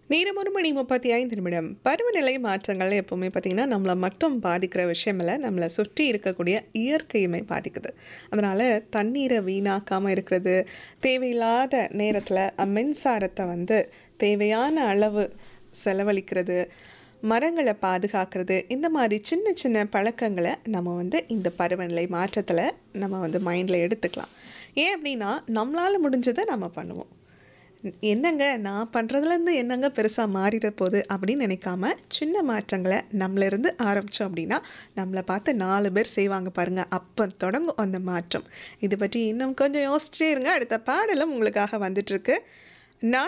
நேரம் ஒரு மணி முப்பத்தி ஐந்து நிமிடம் பருவநிலை மாற்றங்கள் எப்பவுமே பார்த்திங்கன்னா நம்மளை மட்டும் பாதிக்கிற விஷயம் இல்லை நம்மளை சுற்றி இருக்கக்கூடிய இயற்கையுமே பாதிக்குது அதனால் தண்ணீரை வீணாக்காமல் இருக்கிறது தேவையில்லாத நேரத்தில் மின்சாரத்தை வந்து தேவையான அளவு செலவழிக்கிறது மரங்களை பாதுகாக்கிறது இந்த மாதிரி சின்ன சின்ன பழக்கங்களை நம்ம வந்து இந்த பருவநிலை மாற்றத்தில் நம்ம வந்து மைண்டில் எடுத்துக்கலாம் ஏன் அப்படின்னா நம்மளால் முடிஞ்சதை நம்ம பண்ணுவோம் என்னங்க நான் பண்ணுறதுலேருந்து என்னங்க பெருசாக மாறிட போகுது அப்படின்னு நினைக்காம சின்ன மாற்றங்களை நம்மளிருந்து ஆரம்பித்தோம் அப்படின்னா நம்மளை பார்த்து நாலு பேர் செய்வாங்க பாருங்கள் அப்போ தொடங்கும் அந்த மாற்றம் இது பற்றி இன்னும் கொஞ்சம் யோசிச்சிட்டே இருங்க அடுத்த பாடலும் உங்களுக்காக வந்துட்டுருக்கு நான்